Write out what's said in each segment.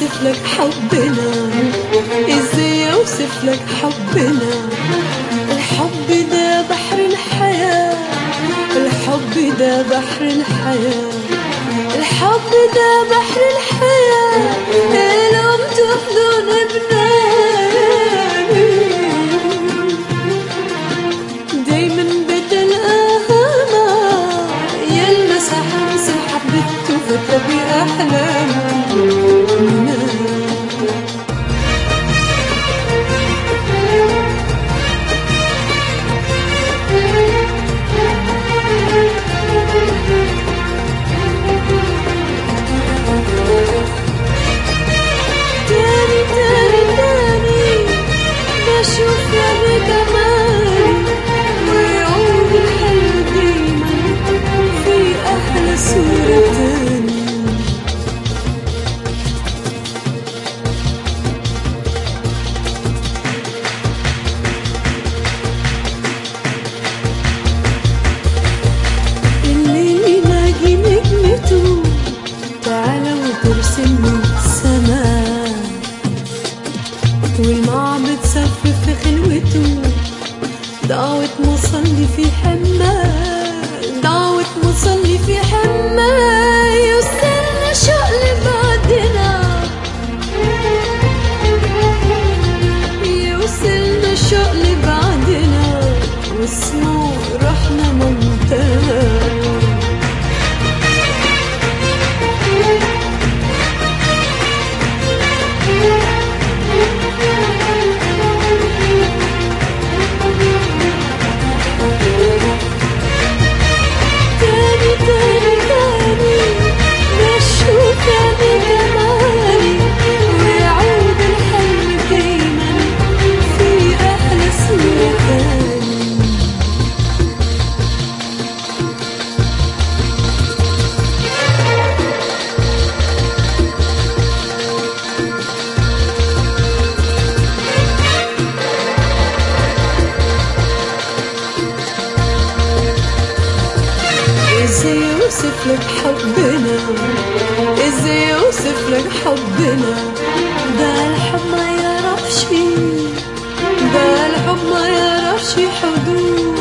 اوصف لك حبنا ازاي اوصف لك حبنا الحب ده بحر الحياة الحب ده بحر الحياة الحب ده بحر الحياة لو تحضن بناني دايما بتلقاها يلمس حمس حبته فتبي أحلامنا تاني تاني تاني بشوف يا بجمالي ويعود الحلم دايما في أحلى صورة تاني اللي ناجي نجمته تعالى وترسمني السماء والمعبد صف في خلوته دعوة مصلي في حماه دعوة مصلي في حماه يوصلنا شوق لبعدنا يوصلنا شوق لبعدنا واسمه رحنا منتهى تاني تاني تاني بشوف تاني جمالي ويعود الحلم دايما في أحلى صورة تاني ازاي اوصف لك حبنا ازاي اوصف لك حبنا ده الحب ما يعرفش ده الحب ما يعرفش حدود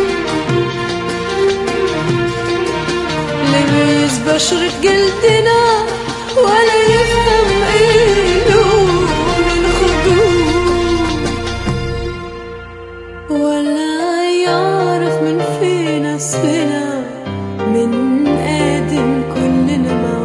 لمس بشرة جلدنا ولا يفهم ايه من خدود ولا يعرف من فين اسفنا من آدم كلنا مع